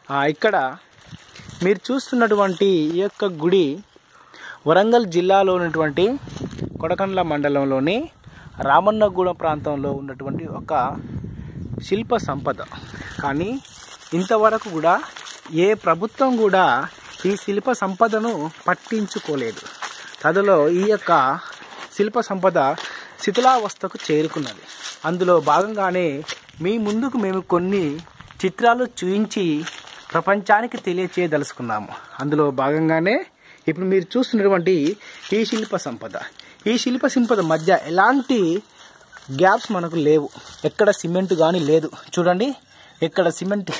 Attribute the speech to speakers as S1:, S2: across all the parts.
S1: ఆ, ఇక్కడ మీరు చూస్తున్నటువంటి ఈ యొక్క గుడి వరంగల్ జిల్లాలో ఉన్నటువంటి కొడకండ్ల మండలంలోని రామన్నగూడెం ప్రాంతంలో ఉన్నటువంటి ఒక శిల్ప సంపద కానీ ఇంతవరకు కూడా ఏ ప్రభుత్వం కూడా ఈ శిల్ప సంపదను పట్టించుకోలేదు తదలో ఈ యొక్క శిల్ప సంపద శిథిలావస్థకు చేరుకున్నది అందులో భాగంగానే మీ ముందుకు మేము కొన్ని చిత్రాలు చూయించి ప్రపంచానికి తెలియచేయదలుచుకున్నాము అందులో భాగంగానే ఇప్పుడు మీరు చూస్తున్నటువంటి ఈ శిల్ప సంపద ఈ శిల్ప సంపద మధ్య ఎలాంటి గ్యాప్స్ మనకు లేవు ఎక్కడ సిమెంట్ కానీ లేదు చూడండి ఎక్కడ సిమెంట్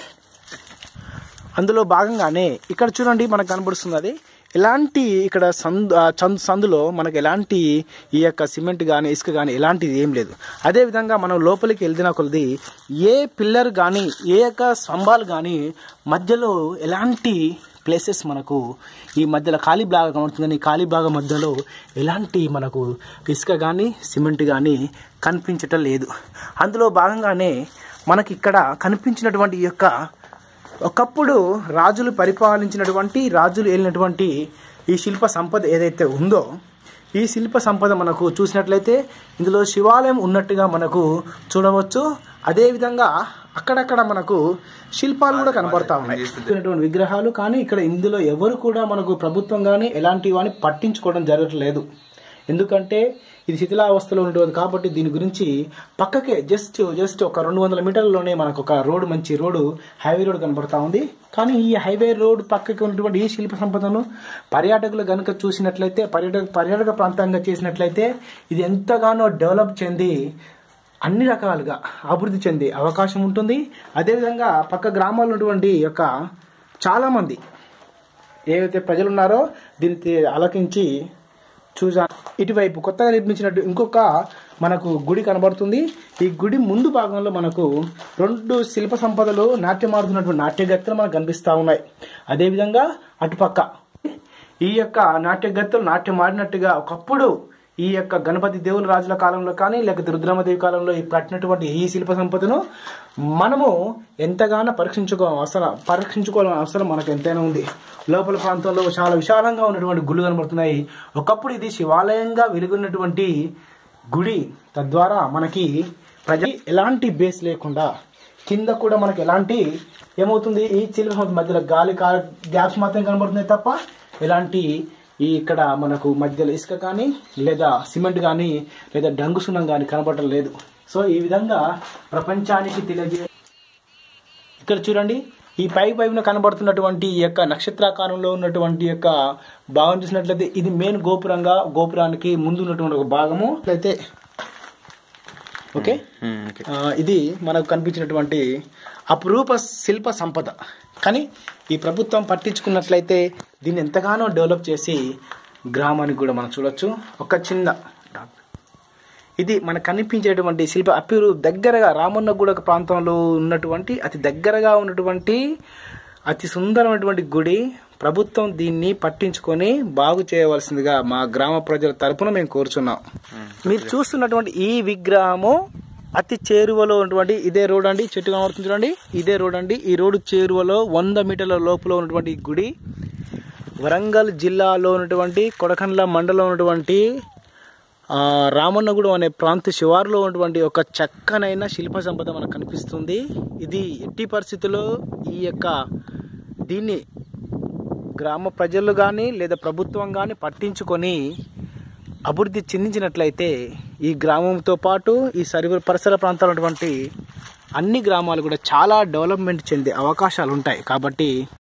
S1: అందులో భాగంగానే ఇక్కడ చూడండి మనకు కనబడుతుంది అది ఎలాంటి ఇక్కడ సందు ఆ చంద్ సందులో మనకు ఎలాంటి ఈ యొక్క సిమెంట్ కానీ ఇసుక కానీ ఎలాంటిది ఏం లేదు అదేవిధంగా మనం లోపలికి వెళ్తున్న కొలది ఏ పిల్లర్ కానీ ఏ యొక్క స్తంభాలు కానీ మధ్యలో ఎలాంటి ప్లేసెస్ మనకు ఈ మధ్యలో ఖాళీ భాగం కనబడుతుంది కానీ ఈ ఖాళీ భాగం మధ్యలో ఎలాంటి మనకు ఇసుక కానీ సిమెంట్ కానీ కనిపించటం లేదు అందులో భాగంగానే మనకి ఇక్కడ కనిపించినటువంటి ఈ యొక్క ఒకప్పుడు రాజులు పరిపాలించినటువంటి రాజులు ఏలినటువంటి ఈ శిల్ప సంపద ఏదైతే ఉందో ఈ శిల్ప సంపద మనకు చూసినట్లయితే ఇందులో శివాలయం ఉన్నట్టుగా మనకు చూడవచ్చు అదేవిధంగా అక్కడక్కడ మనకు శిల్పాలు కూడా కనబడతా ఉన్నాయి ఇటువంటి విగ్రహాలు కానీ ఇక్కడ ఇందులో ఎవరు కూడా మనకు ప్రభుత్వం కానీ ఎలాంటి వాని పట్టించుకోవడం జరగట్లేదు ఎందుకంటే ఇది శిథిలావస్థలో ఉంటుంది కాబట్టి దీని గురించి పక్కకే జస్ట్ జస్ట్ ఒక రెండు వందల మీటర్లలోనే మనకు ఒక రోడ్డు మంచి రోడ్డు హైవే రోడ్ కనబడతా ఉంది కానీ ఈ హైవే రోడ్ పక్కకి ఉన్నటువంటి ఈ శిల్ప సంపదను పర్యాటకులు కనుక చూసినట్లయితే పర్యాటక పర్యాటక ప్రాంతంగా చేసినట్లయితే ఇది ఎంతగానో డెవలప్ చెంది అన్ని రకాలుగా అభివృద్ధి చెందే అవకాశం ఉంటుంది అదేవిధంగా పక్క గ్రామాల్లో ఉన్నటువంటి యొక్క చాలామంది ఏవైతే ప్రజలు ఉన్నారో దీన్ని ఆలకించి చూసా ఇటువైపు కొత్తగా నిర్మించినట్టు ఇంకొక మనకు గుడి కనబడుతుంది ఈ గుడి ముందు భాగంలో మనకు రెండు శిల్ప సంపదలు నాట్యమాడుతున్నటువంటి నాట్యగత్తెలు మనకు కనిపిస్తూ ఉన్నాయి అదేవిధంగా అటుపక్క ఈ యొక్క నాట్యగత్తెలు నాట్యమాడినట్టుగా ఒకప్పుడు ఈ యొక్క గణపతి దేవుల రాజుల కాలంలో కానీ లేకపోతే రుద్రమదేవి కాలంలో ఈ పట్టినటువంటి ఈ శిల్ప సంపదను మనము ఎంతగానో పరీక్షించుకో అవసరం పరీక్షించుకోవాలని అవసరం మనకు ఎంతైనా ఉంది లోపల ప్రాంతంలో చాలా విశాలంగా ఉన్నటువంటి గుళ్ళు కనబడుతున్నాయి ఒకప్పుడు ఇది శివాలయంగా వెలుగున్నటువంటి గుడి తద్వారా మనకి ప్రజ ఎలాంటి బేస్ లేకుండా కింద కూడా మనకి ఎలాంటి ఏమవుతుంది ఈ శిల్ప సంపద మధ్యలో గాలి కా గ్యాప్స్ మాత్రం కనబడుతున్నాయి తప్ప ఎలాంటి ఈ ఇక్కడ మనకు మధ్యలో ఇసుక కానీ లేదా సిమెంట్ కానీ లేదా డంగు సున్నం కానీ కనబడటం లేదు సో ఈ విధంగా ప్రపంచానికి తెలియజే ఇక్కడ చూడండి ఈ పై పైన కనబడుతున్నటువంటి ఈ యొక్క నక్షత్రాకారంలో ఉన్నటువంటి యొక్క భాగం చూసినట్లయితే ఇది మెయిన్ గోపురంగా గోపురానికి ముందు ఉన్నటువంటి ఒక భాగము అయితే ఓకే ఆ, ఇది మనకు కనిపించినటువంటి అపురూప శిల్ప సంపద కానీ ఈ ప్రభుత్వం పట్టించుకున్నట్లయితే దీన్ని ఎంతగానో డెవలప్ చేసి గ్రామానికి కూడా మనం చూడొచ్చు ఒక చిన్న ఇది మనకు కనిపించేటువంటి శిల్ప అపిరు దగ్గరగా రామన్నగూడ ప్రాంతంలో ఉన్నటువంటి అతి దగ్గరగా ఉన్నటువంటి అతి సుందరమైనటువంటి గుడి ప్రభుత్వం దీన్ని పట్టించుకొని బాగు చేయవలసిందిగా మా గ్రామ ప్రజల తరపున మేము కోరుచున్నాం మీరు చూస్తున్నటువంటి ఈ విగ్రహము అతి చేరువలో ఉన్నటువంటి ఇదే రోడ్ అండి చెట్టు కనబడుతుంది చూడండి ఇదే రోడ్ అండి ఈ రోడ్డు చేరువలో వంద మీటర్ల లోపల ఉన్నటువంటి ఈ గుడి వరంగల్ జిల్లాలో ఉన్నటువంటి కొడకండ్ల మండలం ఉన్నటువంటి ఆ, రామన్నగూడెం అనే ప్రాంత శివారులో ఉన్నటువంటి ఒక చక్కనైన శిల్ప సంపద మనకు కనిపిస్తుంది ఇది ఎట్టి పరిస్థితుల్లో ఈ యొక్క దీన్ని గ్రామ ప్రజలు కానీ లేదా ప్రభుత్వం కానీ పట్టించుకొని అభివృద్ధి చెందించినట్లయితే ఈ గ్రామంతో పాటు ఈ సరి పరిసర ప్రాంతాలు ఉన్నటువంటి అన్ని గ్రామాలు కూడా చాలా డెవలప్మెంట్ చెందే అవకాశాలు ఉంటాయి కాబట్టి